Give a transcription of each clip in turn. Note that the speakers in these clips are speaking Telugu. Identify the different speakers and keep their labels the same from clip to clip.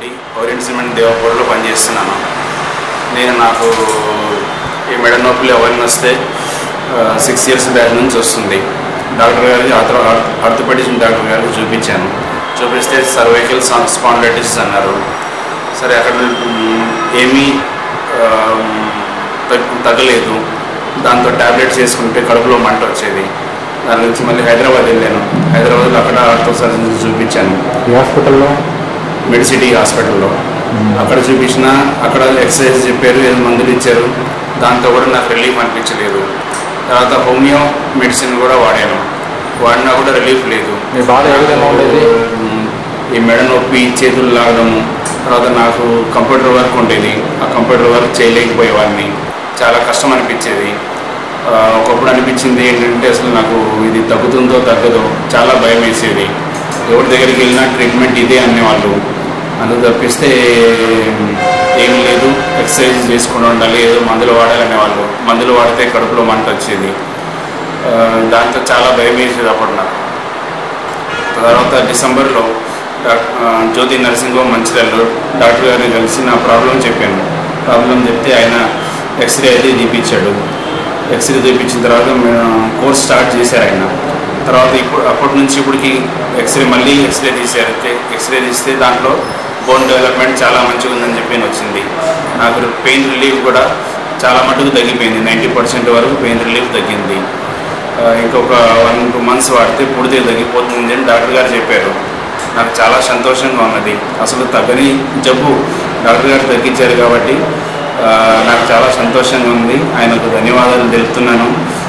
Speaker 1: రెడ్డి ఓరియంట్ సిమెంట్ దేవపూర్లో పనిచేస్తున్నాను నేను నాకు ఈ మెడ నొప్పులు ఎవరిని వస్తే సిక్స్ ఇయర్స్ బ్యాక్ నుంచి వస్తుంది డాక్టర్ గారికి ఆర్థో ఆర్థోపెడిషన్ డాక్టర్ గారికి చూపించాను చూపిస్తే సర్వైకల్ స్పాండిలైటిస్ అన్నారు సరే అక్కడ మ్, ఏమీ ఆ, తగ్- తగ్గలేదు దాంతో ట్యాబ్లెట్స్ వేసుకుంటే కడుపులో మంట వచ్చేది దాని నుంచి మళ్ళీ హైదరాబాద్ వెళ్ళాను హైదరాబాద్లో అక్కడ ఆర్థో సర్జన్ చూపించాను
Speaker 2: ఈ హాస్పిటల్లో
Speaker 1: మెడిసిటీ హాస్పిటల్లో అక్కడ చూపించిన అక్కడ ఎక్సర్సైజ్ చెప్పారు ఏదో మందులు ఇచ్చారు దాంతో కూడా నాకు రిలీఫ్ అనిపించలేదు తర్వాత హోమియో మెడిసిన్ కూడా వాడాను వాడినా కూడా రిలీఫ్ లేదు
Speaker 2: మీ బాధ ఏ విధంగా ఉండేది
Speaker 1: ఉమ్, ఈ మెడ నొప్పి చేతులు లాగడము తర్వాత నాకు కంప్యూటర్ వర్క్ ఉండేది ఆ కంప్యూటర్ వర్క్ చేయలేకపోయేవాడిని చాలా కష్టం అనిపించేది ఆ, ఒకప్పుడు అనిపించింది ఏంటంటే అసలు నాకు ఇది తగ్గుతుందో తగ్గదో చాలా భయం వేసేది ఎవరి దగ్గరికి వెళ్ళినా ట్రీట్మెంట్ ఇదే అనేవాళ్ళు అందుకు తప్పిస్తే ఏం లేదు ఎక్సర్సైజ్ చేసుకుని ఉండాలి ఏదో మందులు వాడాలనే వాళ్ళు మందులు వాడితే కడుపులో మంట వచ్చేది ఆ, దాంతో చాలా భయం వేసేది అప్పుడు నాకు తర్వాత డిసెంబర్లో డాక్- ఆ, జ్యోతి నరసింహం మంచిర్యాలలో డాక్టర్ గారిని కలిసి నా ప్రాబ్లం చెప్పాను ప్రాబ్లం చెప్తే ఆయన ఎక్స్రే అయితే తీపించాడు ఎక్స్రే తీపించిన తర్వాత మేము కోర్స్ స్టార్ట్ చేశారు ఆయన తర్వాత ఇప్పుడు అప్పటి నుంచి ఇప్పటికి ఎక్స్రే మళ్ళీ ఎక్స్రే తీశారు ఎక్స్రే తీస్తే దాంట్లో బోన్ డెవలప్మెంట్ చాలా మంచిగా ఉందని చెప్పి వచ్చింది నాకు పెయిన్ రిలీఫ్ కూడా చాలా మటుకు తగ్గిపోయింది నైంటీ పర్సెంట్ వరకు పెయిన్ రిలీఫ్ తగ్గింది ఆ, ఇంకొక వన్ టూ మంత్స్ వాడితే పూర్తిగా తగ్గిపోతుంది అని డాక్టర్ గారు చెప్పారు నాకు చాలా సంతోషంగా ఉన్నది అసలు తగ్గని జబ్బు డాక్టర్ గారు తగ్గించారు కాబట్టి ఆ, నాకు చాలా సంతోషంగా ఉంది ఆయనకు ధన్యవాదాలు తెలుపుతున్నాను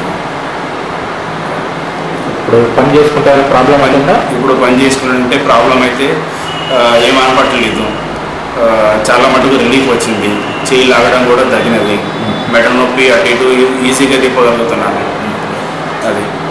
Speaker 2: ఇప్పుడు పని చేసుకుంటే ప్రాబ్లం అవుతుందా
Speaker 1: ఇప్పుడు పని చేసుకుంటే ప్రాబ్లం అయితే ఆ, ఏం అనపట్టలేదు ఆ, చాలా మటుకు రిలీఫ్ వచ్చింది చేయి లాగడం కూడా తగినది మెడ నొప్పి అటు ఇటు ఈజీగా తిప్పగలుగుతున్నాను అది